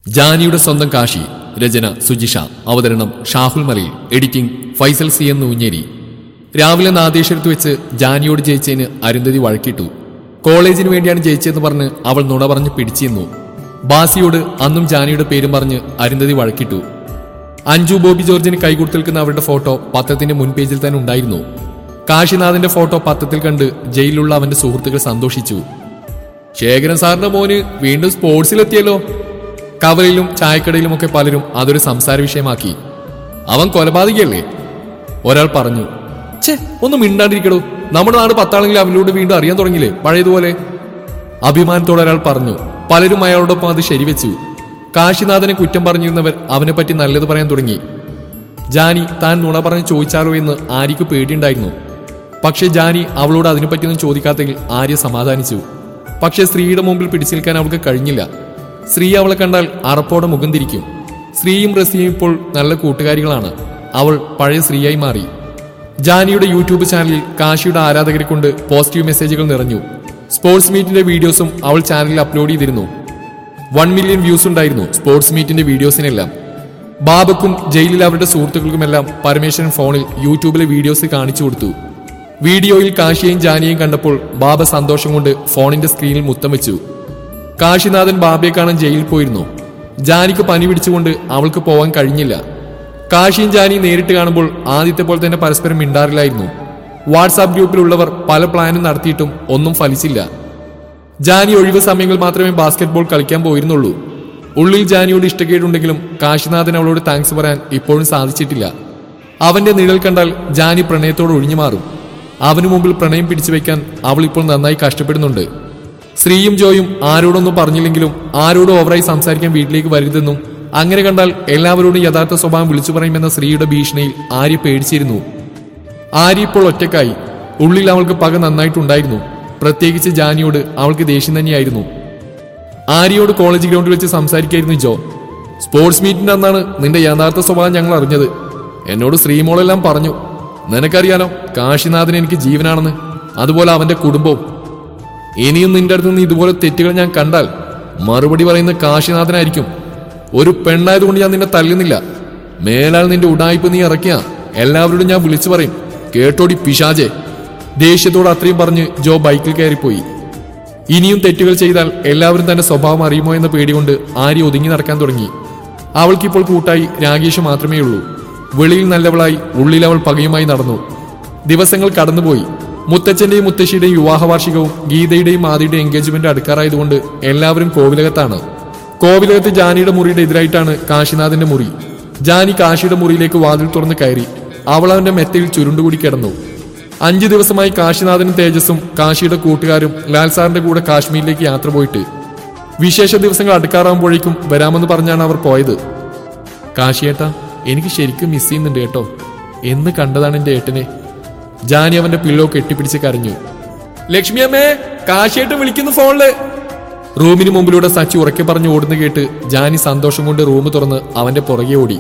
ജാനിയുടെ സ്വന്തം കാശി രചന സുജിഷ അവതരണം ഷാഹുൽ മലയിൽ എഡിറ്റിംഗ് ഫൈസൽ സി എന്ന് ഊഞ്ഞേരി രാവിലെ നാദേശത്ത് വെച്ച് ജാനിയോട് ജയിച്ചതിന് അരുന്ധതി വഴക്കിട്ടു കോളേജിന് വേണ്ടിയാണ് ജയിച്ചതെന്ന് പറഞ്ഞ് അവൾ നുണ പറഞ്ഞ് പിടിച്ചിരുന്നു ബാസിയോട് അന്നും ജാനിയുടെ പേരും പറഞ്ഞ് അരുന്ധതി വഴക്കിട്ടു അഞ്ജു ബോബി ജോർജിന് കൈകൊടുത്ത് നിൽക്കുന്ന അവരുടെ ഫോട്ടോ പത്രത്തിന്റെ മുൻ പേജിൽ തന്നെ ഉണ്ടായിരുന്നു കാശിനാഥന്റെ ഫോട്ടോ പത്രത്തിൽ കണ്ട് ജയിലിലുള്ള അവന്റെ സുഹൃത്തുക്കൾ സന്തോഷിച്ചു ശേഖരൻ സാറിന്റെ മോന് വീണ്ടും സ്പോർട്സിലെത്തിയല്ലോ കവറിലും ചായക്കടയിലുമൊക്കെ പലരും അതൊരു സംസാര വിഷയമാക്കി അവൻ കൊലപാതകയല്ലേ ഒരാൾ പറഞ്ഞു ഛേ ഒന്ന് മിണ്ടാണ്ടിരിക്കടോ നമ്മുടെ നാട് പത്താണെങ്കിൽ അവനിലൂടെ വീണ്ടും അറിയാൻ തുടങ്ങിയില്ലേ പഴയതുപോലെ അഭിമാനത്തോടെ ഒരാൾ പറഞ്ഞു പലരും അയാളോടൊപ്പം അത് ശരിവെച്ചു കാശിനാഥനെ കുറ്റം പറഞ്ഞിരുന്നവർ അവനെ പറ്റി നല്ലത് പറയാൻ തുടങ്ങി ജാനി താൻ നുണ പറഞ്ഞ് ചോദിച്ചാലോ എന്ന് ആര്യക്ക് പേടിയുണ്ടായിരുന്നു പക്ഷേ ജാനി അവളോട് അതിനെപ്പറ്റിയൊന്നും ചോദിക്കാത്തതിൽ ആര്യ സമാധാനിച്ചു പക്ഷേ സ്ത്രീയുടെ മുമ്പിൽ പിടിച്ചു നിൽക്കാൻ അവൾക്ക് കഴിഞ്ഞില്ല സ്ത്രീ അവളെ കണ്ടാൽ അറപ്പോടെ മുഖം തിരിക്കും സ്ത്രീയും റസിയും ഇപ്പോൾ നല്ല കൂട്ടുകാരികളാണ് അവൾ പഴയ സ്ത്രീയായി മാറി ജാനിയുടെ യൂട്യൂബ് ചാനലിൽ കാശിയുടെ ആരാധകരെ കൊണ്ട് പോസിറ്റീവ് മെസ്സേജുകൾ നിറഞ്ഞു സ്പോർട്സ് മീറ്റിന്റെ വീഡിയോസും അവൾ ചാനലിൽ അപ്ലോഡ് ചെയ്തിരുന്നു വൺ മില്യൺ വ്യൂസ് ഉണ്ടായിരുന്നു സ്പോർട്സ് മീറ്റിന്റെ വീഡിയോസിനെല്ലാം ബാബക്കും ജയിലിൽ അവരുടെ സുഹൃത്തുക്കൾക്കുമെല്ലാം പരമേശ്വരൻ ഫോണിൽ യൂട്യൂബിലെ വീഡിയോസ് കാണിച്ചു കൊടുത്തു വീഡിയോയിൽ കാശിയെയും ജാനിയെയും കണ്ടപ്പോൾ ബാബ സന്തോഷം കൊണ്ട് ഫോണിന്റെ സ്ക്രീനിൽ മുത്തം വെച്ചു കാശിനാഥൻ ബാബയെ കാണാൻ ജയിലിൽ പോയിരുന്നു ജാനിക്ക് പനി പിടിച്ചുകൊണ്ട് അവൾക്ക് പോവാൻ കഴിഞ്ഞില്ല കാശിയും ജാനിയും നേരിട്ട് കാണുമ്പോൾ ആദ്യത്തെ പോലെ തന്നെ പരസ്പരം മിണ്ടാറില്ലായിരുന്നു വാട്സാപ്പ് ഗ്രൂപ്പിലുള്ളവർ പല പ്ലാനും നടത്തിയിട്ടും ഒന്നും ഫലിച്ചില്ല ജാനി ഒഴിവ് സമയങ്ങളിൽ മാത്രമേ ബാസ്കറ്റ്ബോൾ കളിക്കാൻ പോയിരുന്നുള്ളൂ ഉള്ളിൽ ജാനിയോട് ഇഷ്ടക്കേടുണ്ടെങ്കിലും കാശിനാഥൻ അവളോട് താങ്ക്സ് പറയാൻ ഇപ്പോഴും സാധിച്ചിട്ടില്ല അവന്റെ നിഴൽ കണ്ടാൽ ജാനി പ്രണയത്തോട് ഒഴിഞ്ഞു മാറും അവനു മുമ്പിൽ പ്രണയം പിടിച്ചു വെക്കാൻ അവൾ ഇപ്പോൾ നന്നായി കഷ്ടപ്പെടുന്നുണ്ട് സ്ത്രീയും ജോയും ആരോടൊന്നും പറഞ്ഞില്ലെങ്കിലും ആരോടും ഓവറായി സംസാരിക്കാൻ വീട്ടിലേക്ക് വരരുതെന്നും അങ്ങനെ കണ്ടാൽ എല്ലാവരോടും യഥാർത്ഥ സ്വഭാവം വിളിച്ചു പറയുമെന്ന സ്ത്രീയുടെ ഭീഷണിയിൽ ആര്യ പേടിച്ചിരുന്നു ആര്യ ഇപ്പോൾ ഒറ്റക്കായി ഉള്ളിൽ അവൾക്ക് പക നന്നായിട്ടുണ്ടായിരുന്നു പ്രത്യേകിച്ച് ജാനിയോട് അവൾക്ക് ദേഷ്യം തന്നെയായിരുന്നു ആര്യയോട് കോളേജ് ഗ്രൗണ്ടിൽ വെച്ച് സംസാരിക്കായിരുന്നു ജോ സ്പോർട്സ് മീറ്റിന്റെ അന്നാണ് നിന്റെ യഥാർത്ഥ സ്വഭാവം ഞങ്ങൾ അറിഞ്ഞത് എന്നോട് ശ്രീമോളെല്ലാം പറഞ്ഞു നിനക്കറിയാലോ കാശിനാഥൻ എനിക്ക് ജീവനാണെന്ന് അതുപോലെ അവന്റെ കുടുംബവും ഇനിയും നിന്റെ അടുത്ത് നിന്ന് ഇതുപോലെ തെറ്റുകൾ ഞാൻ കണ്ടാൽ മറുപടി പറയുന്ന കാശിനാഥനായിരിക്കും ഒരു പെണ്ണായതുകൊണ്ട് ഞാൻ നിന്നെ തല്ലുന്നില്ല മേലാൽ നിന്റെ ഉടായ്പ നീ ഇറക്കിയ എല്ലാവരോടും ഞാൻ വിളിച്ചു പറയും കേട്ടോടി പിശാജെ ദേഷ്യത്തോട് അത്രയും പറഞ്ഞ് ജോ ബൈക്കിൽ കയറിപ്പോയി ഇനിയും തെറ്റുകൾ ചെയ്താൽ എല്ലാവരും തന്റെ സ്വഭാവം അറിയുമോ എന്ന പേടികൊണ്ട് ആര്യ ഒതുങ്ങി നടക്കാൻ തുടങ്ങി അവൾക്കിപ്പോൾ കൂട്ടായി രാഗേഷ് മാത്രമേ ഉള്ളൂ വെളിയിൽ നല്ലവളായി ഉള്ളിൽ അവൾ പകയുമായി നടന്നു ദിവസങ്ങൾ കടന്നുപോയി മുത്തച്ഛന്റെയും മുത്തശ്ശിയുടെയും വിവാഹ വാർഷികവും ഗീതയുടെയും ആദിയുടെയും എൻഗേജ്മെന്റ് അടുക്കാറായതുകൊണ്ട് എല്ലാവരും കോവിലകത്താണ് കോവിലകത്ത് ജാനിയുടെ മുറിയുടെ എതിരായിട്ടാണ് കാശിനാഥന്റെ മുറി ജാനി കാശിയുടെ മുറിയിലേക്ക് വാതിൽ തുറന്ന് കയറി അവൾ അവന്റെ മെത്തയിൽ ചുരുണ്ടുകൂടി കിടന്നു അഞ്ചു ദിവസമായി കാശിനാഥനും തേജസ്സും കാശിയുടെ കൂട്ടുകാരും ലാൽ സാറിന്റെ കൂടെ കാശ്മീരിലേക്ക് യാത്ര പോയിട്ട് വിശേഷ ദിവസങ്ങൾ അടുക്കാറാകുമ്പോഴേക്കും വരാമെന്ന് പറഞ്ഞാണ് അവർ പോയത് കാശിയേട്ടാ എനിക്ക് ശരിക്കും മിസ് ചെയ്യുന്നുണ്ട് കേട്ടോ എന്ന് കണ്ടതാണ് എന്റെ ഏട്ടനെ ജാനി അവന്റെ പില്ലോ കെട്ടിപ്പിടിച്ച് കരഞ്ഞു ലക്ഷ്മി അമ്മേ കാശിയേട്ടൻ വിളിക്കുന്നു ഫോണില് റൂമിന് മുമ്പിലൂടെ സച്ചി ഉറക്കെ പറഞ്ഞു ഓടുന്ന കേട്ട് ജാനി സന്തോഷം കൊണ്ട് റൂം തുറന്ന് അവന്റെ പുറകെ ഓടി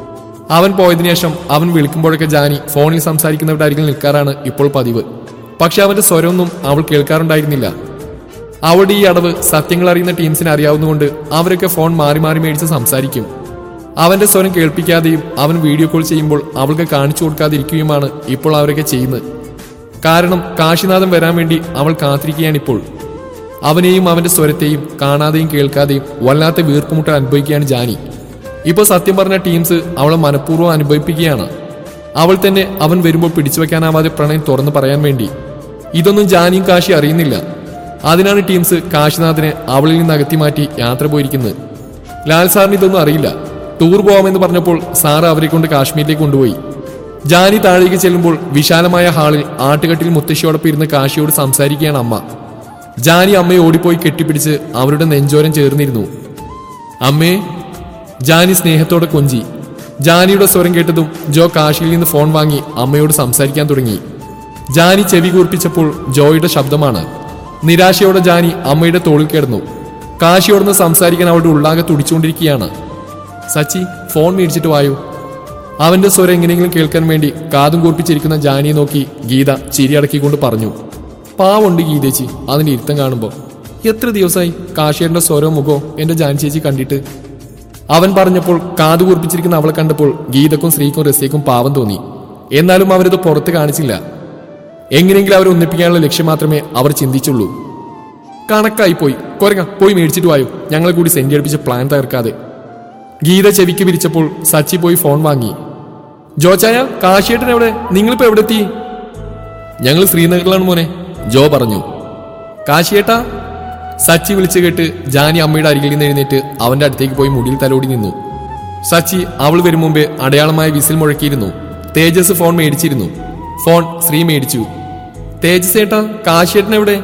അവൻ പോയതിനു ശേഷം അവൻ വിളിക്കുമ്പോഴൊക്കെ ജാനി ഫോണിൽ സംസാരിക്കുന്നവരുടെ അരികിൽ നിൽക്കാറാണ് ഇപ്പോൾ പതിവ് പക്ഷെ അവന്റെ സ്വരമൊന്നും അവൾ കേൾക്കാറുണ്ടായിരുന്നില്ല അവളുടെ ഈ അടവ് സത്യങ്ങൾ അറിയുന്ന ടീംസിന് അറിയാവുന്നതുകൊണ്ട് അവരൊക്കെ ഫോൺ മാറി മാറി മേടിച്ച് സംസാരിക്കും അവന്റെ സ്വരം കേൾപ്പിക്കാതെയും അവൻ വീഡിയോ കോൾ ചെയ്യുമ്പോൾ അവൾക്ക് കാണിച്ചു കൊടുക്കാതിരിക്കുകയുമാണ് ഇപ്പോൾ അവരൊക്കെ ചെയ്യുന്നത് കാരണം കാശിനാഥൻ വരാൻ വേണ്ടി അവൾ കാത്തിരിക്കുകയാണിപ്പോൾ അവനെയും അവന്റെ സ്വരത്തെയും കാണാതെയും കേൾക്കാതെയും വല്ലാത്ത വീർപ്പുമുട്ടൽ അനുഭവിക്കുകയാണ് ജാനി ഇപ്പോൾ സത്യം പറഞ്ഞ ടീംസ് അവളെ മനഃപൂർവ്വം അനുഭവിപ്പിക്കുകയാണ് അവൾ തന്നെ അവൻ വരുമ്പോൾ പിടിച്ചു വെക്കാനാവാതെ പ്രണയം തുറന്നു പറയാൻ വേണ്ടി ഇതൊന്നും ജാനിയും കാശി അറിയുന്നില്ല അതിനാണ് ടീംസ് കാശിനാഥിനെ അവളിൽ നിന്ന് അകറ്റി മാറ്റി യാത്ര പോയിരിക്കുന്നത് ലാൽ സാറിന് ഇതൊന്നും അറിയില്ല ടൂർ പോവാമെന്ന് പറഞ്ഞപ്പോൾ സാറ് അവരെ കൊണ്ട് കാശ്മീരിലേക്ക് കൊണ്ടുപോയി ജാനി താഴേക്ക് ചെല്ലുമ്പോൾ വിശാലമായ ഹാളിൽ ആട്ടുകട്ടിൽ മുത്തശ്ശിയോടൊപ്പം ഇരുന്ന് കാശിയോട് സംസാരിക്കുകയാണ് അമ്മ ജാനി അമ്മയെ ഓടിപ്പോയി കെട്ടിപ്പിടിച്ച് അവരുടെ നെഞ്ചോരം ചേർന്നിരുന്നു അമ്മേ ജാനി സ്നേഹത്തോടെ കൊഞ്ചി ജാനിയുടെ സ്വരം കേട്ടതും ജോ കാശിയിൽ നിന്ന് ഫോൺ വാങ്ങി അമ്മയോട് സംസാരിക്കാൻ തുടങ്ങി ജാനി ചെവി കൂർപ്പിച്ചപ്പോൾ ജോയുടെ ശബ്ദമാണ് നിരാശയോടെ ജാനി അമ്മയുടെ തോളിൽ കിടന്നു കാശിയോടൊന്ന് സംസാരിക്കാൻ അവളുടെ ഉള്ളാകെ തുടിച്ചുകൊണ്ടിരിക്കുകയാണ് സച്ചി ഫോൺ മേടിച്ചിട്ട് വായു അവന്റെ സ്വരം എങ്ങനെയെങ്കിലും കേൾക്കാൻ വേണ്ടി കാതും കൂർപ്പിച്ചിരിക്കുന്ന ജാനിയെ നോക്കി ഗീത ചിരി അടക്കിക്കൊണ്ട് പറഞ്ഞു പാവുണ്ട് ഗീതേച്ചി അതിന്റെ ഇരുത്തം കാണുമ്പോൾ എത്ര ദിവസമായി കാശിയുടെ സ്വരവും മുഖവും എന്റെ ജാൻ ചേച്ചി കണ്ടിട്ട് അവൻ പറഞ്ഞപ്പോൾ കാതു കൂർപ്പിച്ചിരിക്കുന്ന അവളെ കണ്ടപ്പോൾ ഗീതക്കും ശ്രീക്കും റസിയക്കും പാവം തോന്നി എന്നാലും അവരത് പുറത്ത് കാണിച്ചില്ല എങ്ങനെയെങ്കിലും അവരെ ഒന്നിപ്പിക്കാനുള്ള ലക്ഷ്യം മാത്രമേ അവർ ചിന്തിച്ചുള്ളൂ കണക്കായി പോയി കൊരങ്ങ പോയി മേടിച്ചിട്ട് വായോ ഞങ്ങളെ കൂടി സെന്റി അടുപ്പിച്ച് പ്ലാൻ തകർക്കാതെ ഗീത ചെവിക്ക് പിരിച്ചപ്പോൾ സച്ചി പോയി ഫോൺ വാങ്ങി ജോച്ചായ കാശിയേട്ടൻ എവിടെ നിങ്ങളിപ്പോ എവിടെ എത്തി ഞങ്ങൾ ശ്രീനഗറിലാണ് മോനെ ജോ പറഞ്ഞു കാശിയേട്ടാ സച്ചി വിളിച്ചു കേട്ട് ജാനി അമ്മയുടെ അരികിൽ നിന്ന് എഴുന്നേറ്റ് അവന്റെ അടുത്തേക്ക് പോയി മുടിയിൽ തലോടി നിന്നു സച്ചി അവൾ വരും മുമ്പേ അടയാളമായ വിസിൽ മുഴക്കിയിരുന്നു തേജസ് ഫോൺ മേടിച്ചിരുന്നു ഫോൺ ശ്രീ മേടിച്ചു തേജസ് ഏട്ടാ കാശിയേട്ടൻ എവിടെ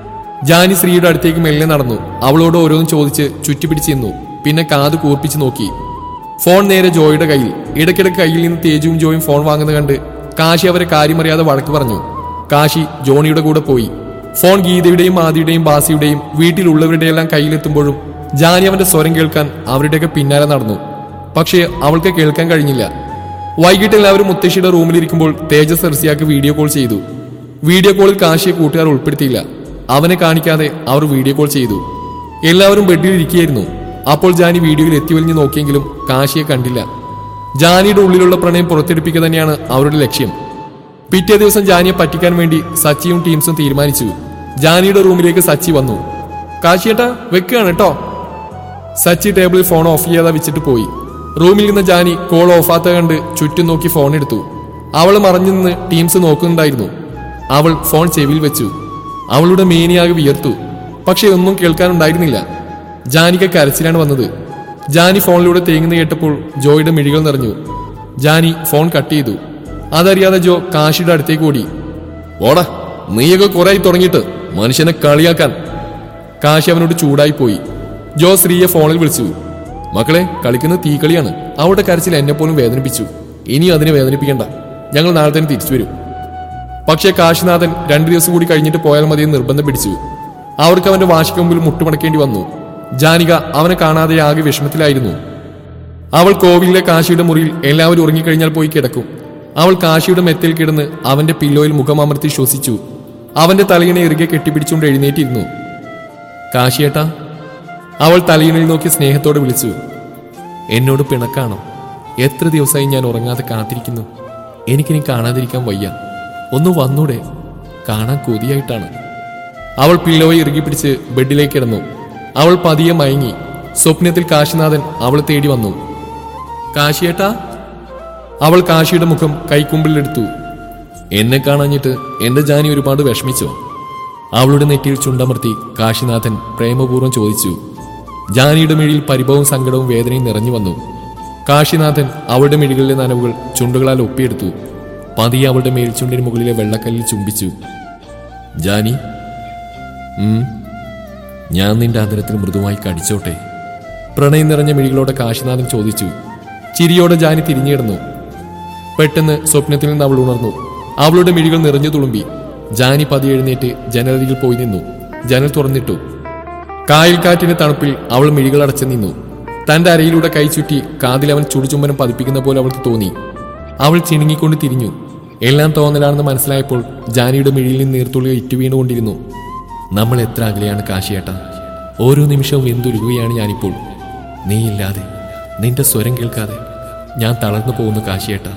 ജാനി ശ്രീയുടെ അടുത്തേക്ക് മെല്ലെ നടന്നു അവളോട് ഓരോന്നും ചോദിച്ച് ചുറ്റിപ്പിടിച്ച് നിന്നു പിന്നെ കാത് കൂർപ്പിച്ച് നോക്കി ഫോൺ നേരെ ജോയുടെ കയ്യിൽ ഇടയ്ക്കിടയ്ക്ക് കയ്യിൽ നിന്ന് തേജുവും ജോയും ഫോൺ വാങ്ങുന്നത് കണ്ട് കാശി അവരെ കാര്യമറിയാതെ വഴക്ക് പറഞ്ഞു കാശി ജോണിയുടെ കൂടെ പോയി ഫോൺ ഗീതയുടെയും ആദിയുടെയും ബാസിയുടെയും വീട്ടിലുള്ളവരുടെ എല്ലാം കയ്യിലെത്തുമ്പോഴും ജാനി അവന്റെ സ്വരം കേൾക്കാൻ അവരുടെയൊക്കെ പിന്നാലെ നടന്നു പക്ഷേ അവൾക്ക് കേൾക്കാൻ കഴിഞ്ഞില്ല വൈകിട്ട് എല്ലാവരും മുത്തശ്ശിയുടെ റൂമിലിരിക്കുമ്പോൾ തേജസ് റസിയാക്ക് വീഡിയോ കോൾ ചെയ്തു വീഡിയോ കോളിൽ കാശിയെ കൂട്ടുകാർ ഉൾപ്പെടുത്തിയില്ല അവനെ കാണിക്കാതെ അവർ വീഡിയോ കോൾ ചെയ്തു എല്ലാവരും ബെഡിൽ ഇരിക്കുകയായിരുന്നു അപ്പോൾ ജാനി വീഡിയോയിൽ എത്തിവലിഞ്ഞ് നോക്കിയെങ്കിലും കാശിയെ കണ്ടില്ല ജാനിയുടെ ഉള്ളിലുള്ള പ്രണയം പുറത്തെടുപ്പിക്കുക തന്നെയാണ് അവരുടെ ലക്ഷ്യം പിറ്റേ ദിവസം ജാനിയെ പറ്റിക്കാൻ വേണ്ടി സച്ചിയും ടീംസും തീരുമാനിച്ചു ജാനിയുടെ റൂമിലേക്ക് സച്ചി വന്നു കാശിയേട്ടാ വെക്കുകയാണ് കേട്ടോ സച്ചി ടേബിളിൽ ഫോൺ ഓഫ് ചെയ്യാതെ വെച്ചിട്ട് പോയി റൂമിൽ നിന്ന് ജാനി കോൾ ഓഫാത്ത കണ്ട് ചുറ്റും നോക്കി ഫോൺ എടുത്തു അവൾ മറഞ്ഞു നിന്ന് ടീംസ് നോക്കുന്നുണ്ടായിരുന്നു അവൾ ഫോൺ ചെവിയിൽ വെച്ചു അവളുടെ മേനിയാകെ വിയർത്തു പക്ഷെ ഒന്നും കേൾക്കാനുണ്ടായിരുന്നില്ല ജാനിക്ക് കരച്ചിലാണ് വന്നത് ജാനി ഫോണിലൂടെ തേങ്ങുന്ന കേട്ടപ്പോൾ ജോയുടെ മിഴികൾ നിറഞ്ഞു ജാനി ഫോൺ കട്ട് ചെയ്തു അതറിയാതെ ജോ കാശിയുടെ അടുത്തേക്ക് ഓടി ഓടാ നീയൊക്കെ കുറെ തുടങ്ങിയിട്ട് മനുഷ്യനെ കളിയാക്കാൻ കാശി അവനോട് ചൂടായി പോയി ജോ ശ്രീയെ ഫോണിൽ വിളിച്ചു മക്കളെ കളിക്കുന്ന തീക്കളിയാണ് അവളുടെ കരച്ചിൽ എന്നെ പോലും വേദനിപ്പിച്ചു ഇനിയും അതിനെ വേദനിപ്പിക്കണ്ട ഞങ്ങൾ നാളെ തന്നെ തിരിച്ചു വരും പക്ഷേ കാശിനാഥൻ രണ്ടു ദിവസം കൂടി കഴിഞ്ഞിട്ട് പോയാൽ മതിയെന്ന് നിർബന്ധം പിടിച്ചു അവർക്ക് അവന്റെ വാശിക്ക് മുമ്പിൽ മുട്ടുമടക്കേണ്ടി വന്നു ജാനിക അവനെ കാണാതെ ആകെ വിഷമത്തിലായിരുന്നു അവൾ കോവിലിലെ കാശിയുടെ മുറിയിൽ എല്ലാവരും ഉറങ്ങിക്കഴിഞ്ഞാൽ പോയി കിടക്കും അവൾ കാശിയുടെ മെത്തയിൽ കിടന്ന് അവന്റെ പില്ലോയിൽ മുഖമമർത്തി ശ്വസിച്ചു അവന്റെ തലയിണെ ഇറുകെ കെട്ടിപ്പിടിച്ചുകൊണ്ട് എഴുന്നേറ്റിരുന്നു കാശിയേട്ടാ അവൾ തലയിണിൽ നോക്കി സ്നേഹത്തോടെ വിളിച്ചു എന്നോട് പിണക്കാണോ എത്ര ദിവസമായി ഞാൻ ഉറങ്ങാതെ കാത്തിരിക്കുന്നു എനിക്കിനി കാണാതിരിക്കാൻ വയ്യ ഒന്ന് വന്നൂടെ കാണാൻ കൊതിയായിട്ടാണ് അവൾ പില്ലോയെ ഇറുകി പിടിച്ച് ബെഡിലേക്ക് കിടന്നു അവൾ പതിയെ മയങ്ങി സ്വപ്നത്തിൽ കാശിനാഥൻ അവളെ തേടി വന്നു കാശിയേട്ടാ അവൾ കാശിയുടെ മുഖം കൈക്കുമ്പിലെടുത്തു എന്നെ കാണാഞ്ഞിട്ട് എന്റെ ജാനി ഒരുപാട് വിഷമിച്ചോ അവളുടെ നെറ്റിയിൽ ചുണ്ടമർത്തി കാശിനാഥൻ പ്രേമപൂർവ്വം ചോദിച്ചു ജാനിയുടെ മിഴിയിൽ പരിഭവവും സങ്കടവും വേദനയും നിറഞ്ഞു വന്നു കാശിനാഥൻ അവളുടെ മിഴികളിലെ നനവുകൾ ചുണ്ടുകളാൽ ഒപ്പിയെടുത്തു പതിയെ അവളുടെ മേൽച്ചുണ്ടിന് മുകളിലെ വെള്ളക്കല്ലിൽ ചുംബിച്ചു ജാനി ഉം, ഞാൻ നിന്റെ ആദരത്തിൽ മൃദുവായി കടിച്ചോട്ടെ പ്രണയം നിറഞ്ഞ മിഴികളോടെ കാശിനാഥൻ ചോദിച്ചു ചിരിയോടെ ജാനി തിരിഞ്ഞിടുന്നു പെട്ടെന്ന് സ്വപ്നത്തിൽ നിന്ന് അവൾ ഉണർന്നു അവളുടെ മിഴികൾ നിറഞ്ഞു തുളുമ്പി ജാനി പതി എഴുന്നേറ്റ് ജനലരികിൽ പോയി നിന്നു ജനൽ തുറന്നിട്ടു കായൽക്കാറ്റിന്റെ തണുപ്പിൽ അവൾ മിഴികൾ അടച്ചു നിന്നു തന്റെ അരയിലൂടെ കൈ ചുറ്റി കാതിൽ അവൻ ചുടുചുംബനം പതിപ്പിക്കുന്ന പോലെ അവൾക്ക് തോന്നി അവൾ ചിണുങ്ങിക്കൊണ്ട് തിരിഞ്ഞു എല്ലാം തോന്നലാണെന്ന് മനസ്സിലായപ്പോൾ ജാനിയുടെ മിഴിയിൽ നിന്ന് നീർത്തുള്ളികൾ ഇറ്റുവീണുകൊണ്ടിരുന്നു നമ്മൾ എത്ര അകലെയാണ് കാശിയേട്ട ഓരോ നിമിഷവും എന്തൊരുകയാണ് ഞാനിപ്പോൾ നീയില്ലാതെ നിന്റെ സ്വരം കേൾക്കാതെ ഞാൻ തളർന്നു പോകുന്നു കാശിയേട്ട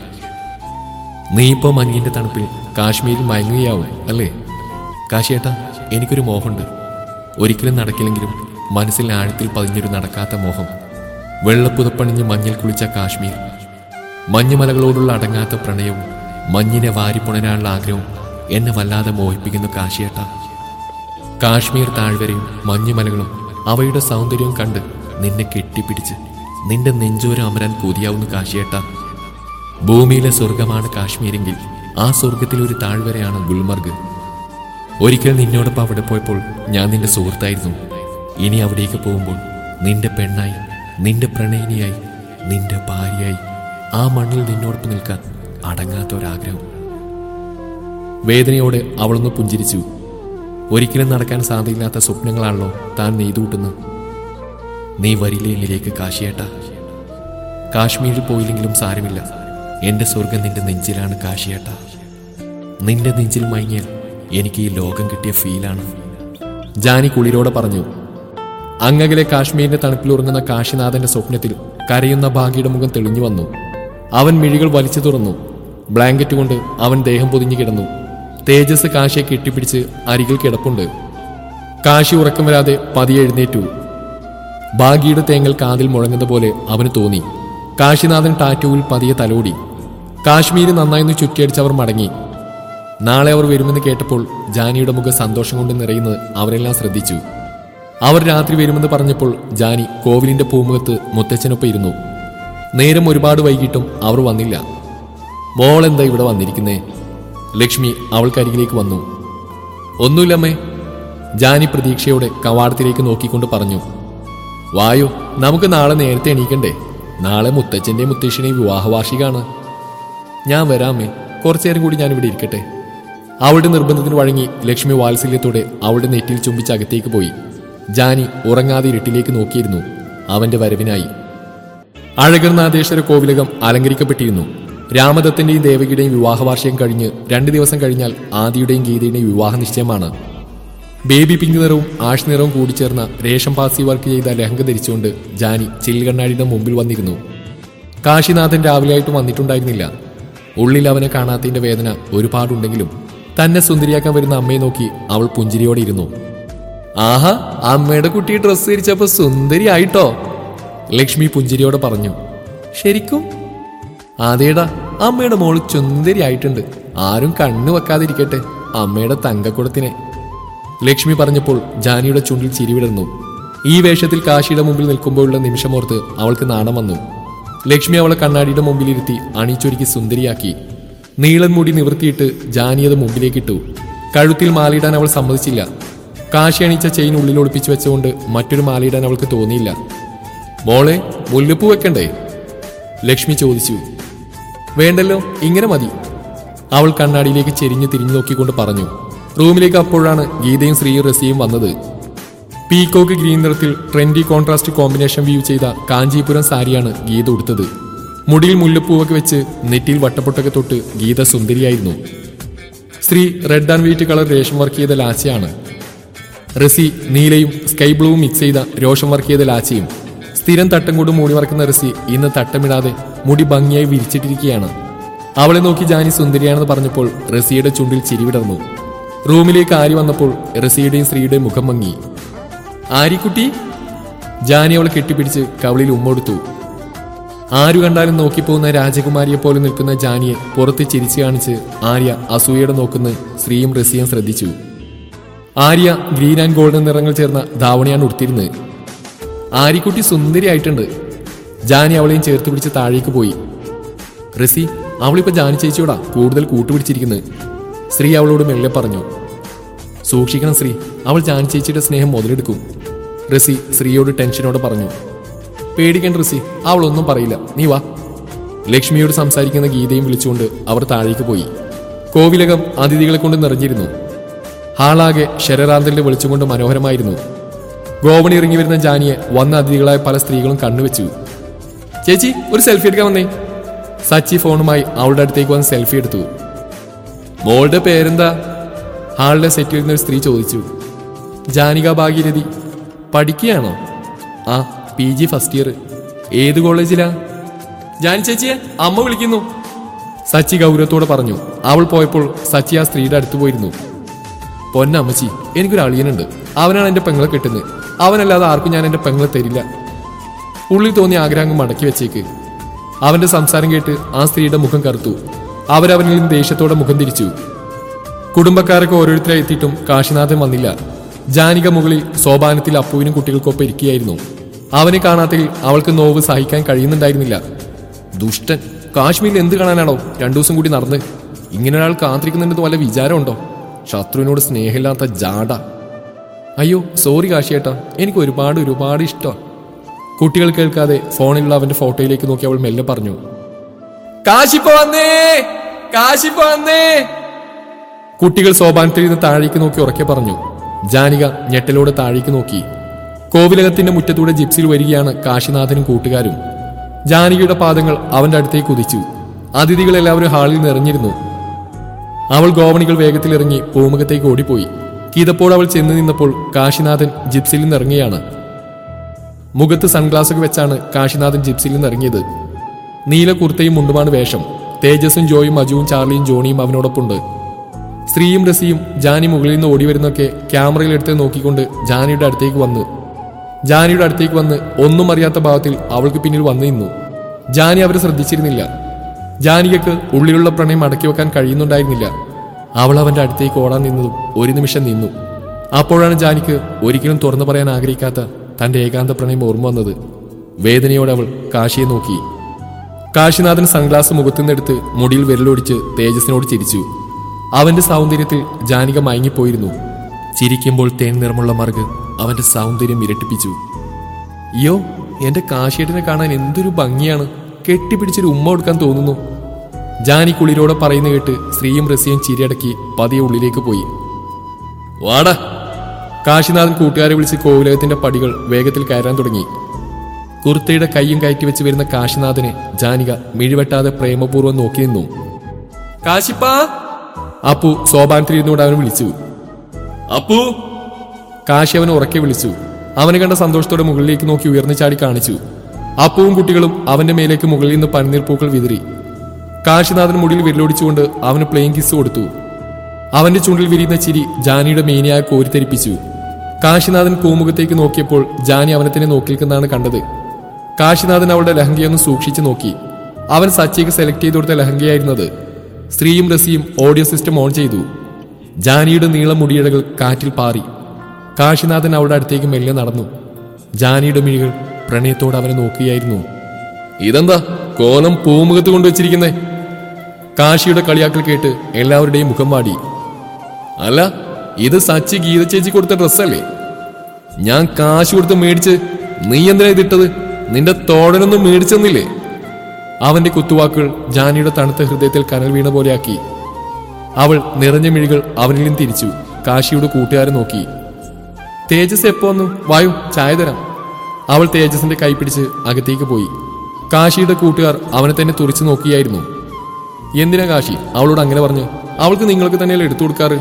നീ ഇപ്പോ മഞ്ഞിന്റെ തണുപ്പിൽ കാശ്മീരിൽ മയങ്ങുകയാവും അല്ലേ കാശിയേട്ട എനിക്കൊരു മോഹമുണ്ട് ഒരിക്കലും നടക്കില്ലെങ്കിലും മനസ്സിൽ ആഴത്തിൽ പതിഞ്ഞൊരു നടക്കാത്ത മോഹം വെള്ളപ്പുതപ്പണിഞ്ഞ് മഞ്ഞിൽ കുളിച്ച കാശ്മീർ മഞ്ഞുമലകളോടുള്ള അടങ്ങാത്ത പ്രണയവും മഞ്ഞിനെ വാരിപ്പുണരാനുള്ള ആഗ്രഹവും എന്നെ വല്ലാതെ മോഹിപ്പിക്കുന്നു കാശിയേട്ട കാശ്മീർ താഴ്വരയും മഞ്ഞുമലകളും അവയുടെ സൗന്ദര്യവും കണ്ട് നിന്നെ കെട്ടിപ്പിടിച്ച് നിന്റെ നെഞ്ചോരം അമരാൻ കൊതിയാവുന്ന കാശിയേട്ട ഭൂമിയിലെ സ്വർഗമാണ് കാശ്മീരെങ്കിൽ ആ സ്വർഗത്തിലെ ഒരു താഴ്വരയാണ് ഗുൽമർഗ് ഒരിക്കൽ നിന്നോടൊപ്പം അവിടെ പോയപ്പോൾ ഞാൻ നിന്റെ സുഹൃത്തായിരുന്നു ഇനി അവിടേക്ക് പോകുമ്പോൾ നിന്റെ പെണ്ണായി നിന്റെ പ്രണയിനിയായി നിന്റെ ഭാര്യയായി ആ മണ്ണിൽ നിന്നോടൊപ്പം നിൽക്കാൻ അടങ്ങാത്ത ഒരാഗ്രഹം വേദനയോടെ അവളൊന്ന് പുഞ്ചിരിച്ചു ഒരിക്കലും നടക്കാൻ സാധ്യമില്ലാത്ത സ്വപ്നങ്ങളാണല്ലോ താൻ നെയ്തുകൂട്ടുന്നത് നീ വരില്ലേ എന്നിലേക്ക് കാശിയേട്ട കാശ്മീരിൽ പോയില്ലെങ്കിലും സാരമില്ല എന്റെ സ്വർഗം നിന്റെ നെഞ്ചിലാണ് കാശിയേട്ട നിന്റെ നെഞ്ചിൽ മയങ്ങിയാൽ എനിക്ക് ഈ ലോകം കിട്ടിയ ഫീലാണ് ജാനി കുളിരോടെ പറഞ്ഞു അങ്ങകലെ കാശ്മീരിന്റെ തണുപ്പിൽ ഉറങ്ങുന്ന കാശിനാഥന്റെ സ്വപ്നത്തിൽ കരയുന്ന ഭാഗ്യയുടെ മുഖം തെളിഞ്ഞു വന്നു അവൻ മിഴികൾ വലിച്ചു തുറന്നു ബ്ലാങ്കറ്റ് കൊണ്ട് അവൻ ദേഹം പൊതിഞ്ഞു കിടന്നു തേജസ് കാശിയെ കെട്ടിപ്പിടിച്ച് അരികിൽ കിടപ്പുണ്ട് കാശി ഉറക്കം വരാതെ പതിയെ എഴുന്നേറ്റു ഭാഗ്യയുടെ തേങ്ങൽ കാതിൽ മുഴങ്ങുന്ന പോലെ അവന് തോന്നി കാശിനാഥൻ ടാറ്റൂവിൽ പതിയെ തലോടി കാശ്മീര് നന്നായിന്ന് ചുറ്റിയടിച്ചവർ മടങ്ങി നാളെ അവർ വരുമെന്ന് കേട്ടപ്പോൾ ജാനിയുടെ മുഖം സന്തോഷം കൊണ്ട് നിറയുന്നത് അവരെല്ലാം ശ്രദ്ധിച്ചു അവർ രാത്രി വരുമെന്ന് പറഞ്ഞപ്പോൾ ജാനി കോവിലിന്റെ പൂമുഖത്ത് മുത്തച്ഛനൊപ്പം ഇരുന്നു നേരം ഒരുപാട് വൈകിട്ടും അവർ വന്നില്ല മോൾ എന്താ ഇവിടെ വന്നിരിക്കുന്നേ ലക്ഷ്മി അവൾക്കരികിലേക്ക് വന്നു ഒന്നുമില്ലമ്മേ ജാനി പ്രതീക്ഷയോടെ കവാടത്തിലേക്ക് നോക്കിക്കൊണ്ട് പറഞ്ഞു വായു നമുക്ക് നാളെ നേരത്തെ എണീക്കണ്ടേ നാളെ മുത്തച്ഛൻ്റെയും മുത്തശ്ശിൻ്റെയും വിവാഹവാർഷികമാണ് ഞാൻ വരാമേ കുറച്ചേരം കൂടി ഞാൻ ഇവിടെ ഇരിക്കട്ടെ അവളുടെ നിർബന്ധത്തിന് വഴങ്ങി ലക്ഷ്മി വാത്സല്യത്തോടെ അവളുടെ നെറ്റിയിൽ ചുംബിച്ച് അകത്തേക്ക് പോയി ജാനി ഉറങ്ങാതെ ഇരുട്ടിലേക്ക് നോക്കിയിരുന്നു അവന്റെ വരവിനായി അഴകർനാഥേശ്വര കോവിലകം അലങ്കരിക്കപ്പെട്ടിരുന്നു രാമദത്തന്റെയും ദേവകിയുടെയും വിവാഹവാർഷികം കഴിഞ്ഞ് രണ്ട് ദിവസം കഴിഞ്ഞാൽ ആദിയുടെയും ഗീതയുടെയും വിവാഹ നിശ്ചയമാണ് ബേബി പിങ്ക് നിറവും ആഷ് നിറവും കൂടിച്ചേർന്ന രേഷം പാസി വർക്ക് ചെയ്ത ലഹങ്ക ധരിച്ചുകൊണ്ട് ജാനി ചില്ലുകണ്ണാടിയുടെ മുമ്പിൽ വന്നിരുന്നു കാശിനാഥൻ രാവിലെയായിട്ടും വന്നിട്ടുണ്ടായിരുന്നില്ല ഉള്ളിൽ അവനെ കാണാത്തതിന്റെ വേദന ഒരുപാടുണ്ടെങ്കിലും തന്നെ സുന്ദരിയാക്കാൻ വരുന്ന അമ്മയെ നോക്കി അവൾ പുഞ്ചിരിയോടെ ഇരുന്നു ആഹാ അമ്മയുടെ കുട്ടി ഡ്രസ്സ് ധരിച്ചപ്പോ സുന്ദരിയായിട്ടോ ലക്ഷ്മി പുഞ്ചിരിയോടെ പറഞ്ഞു ശരിക്കും അതേടാ അമ്മയുടെ മോള് സുന്ദരിയായിട്ടുണ്ട് ആരും കണ്ണു വെക്കാതിരിക്കട്ടെ അമ്മയുടെ തങ്കക്കുടത്തിനെ ലക്ഷ്മി പറഞ്ഞപ്പോൾ ജാനിയുടെ ചുണ്ടിൽ ചിരിവിടർന്നു ഈ വേഷത്തിൽ കാശിയുടെ മുമ്പിൽ നിൽക്കുമ്പോഴുള്ള നിമിഷമോർത്ത് അവൾക്ക് നാണം വന്നു ലക്ഷ്മി അവളെ കണ്ണാടിയുടെ മുമ്പിലിരുത്തി അണിച്ചൊരുക്കി സുന്ദരിയാക്കി നീളൻ മുടി നിവർത്തിയിട്ട് ജാനി അത് മുമ്പിലേക്കിട്ടു കഴുത്തിൽ മാലയിടാൻ അവൾ സമ്മതിച്ചില്ല കാശി അണിച്ച ചെയിൻ ഉള്ളിൽ ഒളിപ്പിച്ചു വെച്ചുകൊണ്ട് മറ്റൊരു മാലയിടാൻ അവൾക്ക് തോന്നിയില്ല മോളെ മുല്ലപ്പൂ വെക്കണ്ടേ ലക്ഷ്മി ചോദിച്ചു വേണ്ടല്ലോ ഇങ്ങനെ മതി അവൾ കണ്ണാടിയിലേക്ക് ചെരിഞ്ഞു തിരിഞ്ഞു നോക്കിക്കൊണ്ട് പറഞ്ഞു റൂമിലേക്ക് അപ്പോഴാണ് ഗീതയും ശ്രീയും റസിയും വന്നത് പീകോക്ക് ഗ്രീൻ നിറത്തിൽ ട്രെൻഡി കോൺട്രാസ്റ്റ് കോമ്പിനേഷൻ വ്യൂ ചെയ്ത കാഞ്ചീപുരം സാരിയാണ് ഗീത ഉടുത്തത് മുടിയിൽ മുല്ലപ്പൂവൊക്കെ വെച്ച് നെറ്റിയിൽ വട്ടപ്പൊട്ടൊക്കെ തൊട്ട് ഗീത സുന്ദരിയായിരുന്നു സ്ത്രീ റെഡ് ആൻഡ് വൈറ്റ് കളർ രേഷം വർക്ക് ചെയ്ത ലാച്ചയാണ് റസി നീലയും സ്കൈ ബ്ലൂവും മിക്സ് ചെയ്ത രോഷം വർക്ക് ചെയ്ത ലാച്ചയും സ്ഥിരം തട്ടം കൊണ്ട് മൂടി മറക്കുന്ന റസി ഇന്ന് തട്ടമിടാതെ മുടി ഭംഗിയായി വിരിച്ചിട്ടിരിക്കുകയാണ് അവളെ നോക്കി ജാനി സുന്ദരിയാണെന്ന് പറഞ്ഞപ്പോൾ റസിയുടെ ചുണ്ടിൽ ചിരിവിടർന്നു റൂമിലേക്ക് ആരി വന്നപ്പോൾ റസിയുടെയും സ്ത്രീയുടെയും മുഖം മങ്ങി ആരിക്കുട്ടി ജാനി അവളെ കെട്ടിപ്പിടിച്ച് കവളിൽ ഉമ്മൊടുത്തു ആരു കണ്ടാലും നോക്കിപ്പോകുന്ന രാജകുമാരിയെ പോലെ നിൽക്കുന്ന ജാനിയെ പുറത്ത് ചിരിച്ചു കാണിച്ച് ആര്യ അസൂയയുടെ നോക്കുന്ന സ്ത്രീയും റസിയും ശ്രദ്ധിച്ചു ആര്യ ഗ്രീൻ ആൻഡ് ഗോൾഡൻ നിറങ്ങൾ ചേർന്ന ധാവണിയാണ് ഉടുത്തിരുന്നത് ആര്യക്കുട്ടി സുന്ദരിയായിട്ടുണ്ട് ജാനി അവളെയും ചേർത്ത് പിടിച്ച് താഴേക്ക് പോയി റസി അവളിപ്പോ ജാനി ചേച്ചിയോടാ കൂടുതൽ കൂട്ടുപിടിച്ചിരിക്കുന്നത് ശ്രീ അവളോട് മെല്ലെ പറഞ്ഞു സൂക്ഷിക്കണം ശ്രീ അവൾ ജാനി ചേച്ചിയുടെ സ്നേഹം മുതലെടുക്കും റസി ശ്രീയോട് ടെൻഷനോടെ പറഞ്ഞു പേടിക്കേണ്ട റസി അവളൊന്നും പറയില്ല നീ വാ ലക്ഷ്മിയോട് സംസാരിക്കുന്ന ഗീതയും വിളിച്ചുകൊണ്ട് അവർ താഴേക്ക് പോയി കോവിലകം അതിഥികളെ കൊണ്ട് നിറഞ്ഞിരുന്നു ഹാളാകെ ശരറാന്തലിന്റെ വെളിച്ചം കൊണ്ട് മനോഹരമായിരുന്നു ഗോവണി ഇറങ്ങി വരുന്ന ജാനിയെ വന്ന അതിഥികളായ പല സ്ത്രീകളും കണ്ണുവെച്ചു ചേച്ചി ഒരു സെൽഫി എടുക്കാൻ വന്നേ സച്ചി ഫോണുമായി അവളുടെ അടുത്തേക്ക് വന്ന് സെൽഫി എടുത്തു മോളുടെ പേരെന്താ ഹാളിലെ സെറ്റിൽ ഇരുന്ന ഒരു സ്ത്രീ ചോദിച്ചു ജാനിക ഭാഗീരഥി പഠിക്കുകയാണോ ആ പി ജി ഫസ്റ്റ് ഇയർ ഏത് കോളേജിലാ ജാനി ചേച്ചിയെ അമ്മ വിളിക്കുന്നു സച്ചി ഗൗരവത്തോടെ പറഞ്ഞു അവൾ പോയപ്പോൾ സച്ചി ആ സ്ത്രീയുടെ അടുത്ത് പോയിരുന്നു പൊന്നമ്മച്ചി എനിക്കൊരു അളിയനുണ്ട് അവനാണ് എന്റെ പെങ്ങളെ കെട്ടുന്നത് അവനല്ലാതെ ആർക്കും ഞാൻ എന്റെ പെങ്ങളെ തരില്ല ഉള്ളിൽ തോന്നിയ ആഗ്രഹം മടക്കി വെച്ചേക്ക് അവന്റെ സംസാരം കേട്ട് ആ സ്ത്രീയുടെ മുഖം കറുത്തു അവരവനിൽ നിന്ന് ദേഷ്യത്തോടെ മുഖം തിരിച്ചു കുടുംബക്കാരൊക്കെ ഓരോരുത്തരായി എത്തിയിട്ടും കാശിനാഥൻ വന്നില്ല ജാനിക മുകളിൽ സോപാനത്തിൽ അപ്പുവിനും കുട്ടികൾക്കൊപ്പം ഇരിക്കുകയായിരുന്നു അവനെ കാണാത്തതിൽ അവൾക്ക് നോവ് സഹിക്കാൻ കഴിയുന്നുണ്ടായിരുന്നില്ല ദുഷ്ടൻ കാശ്മീരിൽ എന്ത് കാണാനാണോ രണ്ടു ദിവസം കൂടി നടന്ന് ഇങ്ങനെ ഒരാൾ കാത്തിരിക്കുന്നുണ്ടെന്ന് വല്ല വിചാരമുണ്ടോ ശത്രുവിനോട് സ്നേഹമില്ലാത്ത ജാട അയ്യോ സോറി കാശിയേട്ടാ എനിക്ക് ഒരുപാട് ഒരുപാട് ഇഷ്ടം കുട്ടികൾ കേൾക്കാതെ ഫോണിലുള്ള അവന്റെ ഫോട്ടോയിലേക്ക് നോക്കി അവൾ മെല്ലെ പറഞ്ഞു കാശിപ്പോ വന്നേ കാശിപ്പോ വന്നേ കുട്ടികൾ സോപാനത്തിൽ നിന്ന് താഴേക്ക് നോക്കി ഉറക്കെ പറഞ്ഞു ജാനിക ഞെട്ടലോടെ താഴേക്ക് നോക്കി കോവിലകത്തിന്റെ മുറ്റത്തൂടെ ജിപ്സിൽ വരികയാണ് കാശിനാഥനും കൂട്ടുകാരും ജാനകിയുടെ പാദങ്ങൾ അവന്റെ അടുത്തേക്ക് കുതിച്ചു അതിഥികൾ എല്ലാവരും ഹാളിൽ നിറഞ്ഞിരുന്നു അവൾ ഗോവണികൾ വേഗത്തിൽ ഇറങ്ങി പൂമുഖത്തേക്ക് ഓടിപ്പോയി കീതപ്പോൾ അവൾ ചെന്ന് നിന്നപ്പോൾ കാശിനാഥൻ ജിപ്സിൽ നിന്നിറങ്ങിയാണ് മുഖത്ത് സൺഗ്ലാസൊക്കെ വെച്ചാണ് കാശിനാഥൻ ജിപ്സിയിൽ നിന്ന് ഇറങ്ങിയത് നീല കുർത്തയും മുണ്ടുമാണ് വേഷം തേജസും ജോയും അജുവും ചാർലിയും ജോണിയും അവനോടൊപ്പമുണ്ട് സ്ത്രീയും റസിയും ജാനി മുകളിൽ നിന്ന് ഓടി വരുന്നൊക്കെ ക്യാമറയിൽ എടുത്ത് നോക്കിക്കൊണ്ട് ജാനിയുടെ അടുത്തേക്ക് വന്ന് ജാനിയുടെ അടുത്തേക്ക് വന്ന് ഒന്നും അറിയാത്ത ഭാവത്തിൽ അവൾക്ക് പിന്നിൽ വന്നു നിന്നു ജാനി അവരെ ശ്രദ്ധിച്ചിരുന്നില്ല ജാനികക്ക് ഉള്ളിലുള്ള പ്രണയം അടക്കി വെക്കാൻ കഴിയുന്നുണ്ടായിരുന്നില്ല അവൾ അവന്റെ അടുത്തേക്ക് ഓടാൻ നിന്നതും ഒരു നിമിഷം നിന്നു അപ്പോഴാണ് ജാനിക്ക് ഒരിക്കലും തുറന്നു പറയാൻ ആഗ്രഹിക്കാത്ത തന്റെ ഏകാന്ത പ്രണയം ഓർമ്മ വന്നത് വേദനയോടെ അവൾ കാശിയെ നോക്കി കാശിനാഥൻ സൺഗ്ലാസ് മുഖത്തുനിന്നെടുത്ത് മുടിയിൽ വിരലൊടിച്ച് തേജസിനോട് ചിരിച്ചു അവന്റെ സൗന്ദര്യത്തിൽ ജാനിക മയങ്ങിപ്പോയിരുന്നു ചിരിക്കുമ്പോൾ തേൻ നിറമുള്ള മറുക് അവന്റെ സൗന്ദര്യം ഇരട്ടിപ്പിച്ചു അയ്യോ എന്റെ കാശിയേട്ടനെ കാണാൻ എന്തൊരു ഭംഗിയാണ് കെട്ടിപ്പിടിച്ചൊരു ഉമ്മ കൊടുക്കാൻ തോന്നുന്നു ജാനി കുളിരോടെ പറയുന്ന കേട്ട് സ്ത്രീയും റസിയും ചിരിയടക്കി പതിയെ ഉള്ളിലേക്ക് പോയി വാടാ കാശിനാഥൻ കൂട്ടുകാരെ വിളിച്ച് കോവിലകത്തിന്റെ പടികൾ വേഗത്തിൽ കയറാൻ തുടങ്ങി കുർത്തയുടെ കൈയും കയറ്റി വെച്ച് വരുന്ന കാശിനാഥനെ ജാനിക മിഴിവെട്ടാതെ പ്രേമപൂർവ്വം നോക്കി നിന്നു കാശിപ്പാ അപ്പു സോപാനത്തിലിരുന്നുകൊണ്ട് അവൻ വിളിച്ചു അപ്പു കാശി അവനെ ഉറക്കെ വിളിച്ചു അവനെ കണ്ട സന്തോഷത്തോടെ മുകളിലേക്ക് നോക്കി ഉയർന്നു ചാടി കാണിച്ചു അപ്പുവും കുട്ടികളും അവന്റെ മേലേക്ക് മുകളിൽ നിന്ന് പനിനീർ പൂക്കൾ വിതറി കാശിനാഥൻ മുടിയിൽ വിരലോടിച്ചുകൊണ്ട് അവന് പ്ലെയിൻ കിസ് കൊടുത്തു അവന്റെ ചുണ്ടിൽ വിരിയുന്ന ചിരി ജാനിയുടെ മേനിയായ കോരിത്തെരിപ്പിച്ചു കാശിനാഥൻ പൂമുഖത്തേക്ക് നോക്കിയപ്പോൾ ജാനി അവനെ തന്നെ നോക്കി നിൽക്കുന്നതാണ് കണ്ടത് കാശിനാഥൻ അവളുടെ ലഹങ്കയൊന്ന് സൂക്ഷിച്ചു നോക്കി അവൻ സച്ചിക്ക് സെലക്ട് ചെയ്ത് കൊടുത്ത ലഹങ്കയായിരുന്നത് സ്ത്രീയും റസിയും ഓഡിയോ സിസ്റ്റം ഓൺ ചെയ്തു ജാനിയുടെ നീളം മുടിയിഴകൾ കാറ്റിൽ പാറി കാശിനാഥൻ അവളുടെ അടുത്തേക്ക് മെല്ലെ നടന്നു ജാനിയുടെ മിഴികൾ പ്രണയത്തോടെ അവനെ നോക്കുകയായിരുന്നു ഇതെന്താ കോലം പൂമുഖത്ത് കൊണ്ടുവച്ചിരിക്കുന്നേ കാശിയുടെ കളിയാക്കൽ കേട്ട് എല്ലാവരുടെയും മുഖം വാടി അല്ല ഇത് സച്ചി ഗീത ചേച്ചി കൊടുത്ത ഡ്രസ്സല്ലേ ഞാൻ കാശ് കൊടുത്ത് മേടിച്ച് നീ എന്തിനാ ഇതിട്ടത് നിന്റെ തോടനൊന്നും മേടിച്ചെന്നില്ലേ അവന്റെ കുത്തുവാക്കുകൾ ജാനിയുടെ തണുത്ത ഹൃദയത്തിൽ കനൽ വീണ പോലെയാക്കി അവൾ നിറഞ്ഞ മിഴികൾ അവനിൽ നിന്ന് തിരിച്ചു കാശിയുടെ കൂട്ടുകാരെ നോക്കി തേജസ് എപ്പോ വന്നു വായു ചായ തരാം അവൾ തേജസിന്റെ കൈ പിടിച്ച് അകത്തേക്ക് പോയി കാശിയുടെ കൂട്ടുകാർ അവനെ തന്നെ തുറിച്ചു നോക്കിയായിരുന്നു എന്തിനാ കാശി അവളോട് അങ്ങനെ പറഞ്ഞു അവൾക്ക് നിങ്ങൾക്ക് തന്നെയല്ലേ എടുത്തു കൊടുക്കാറ്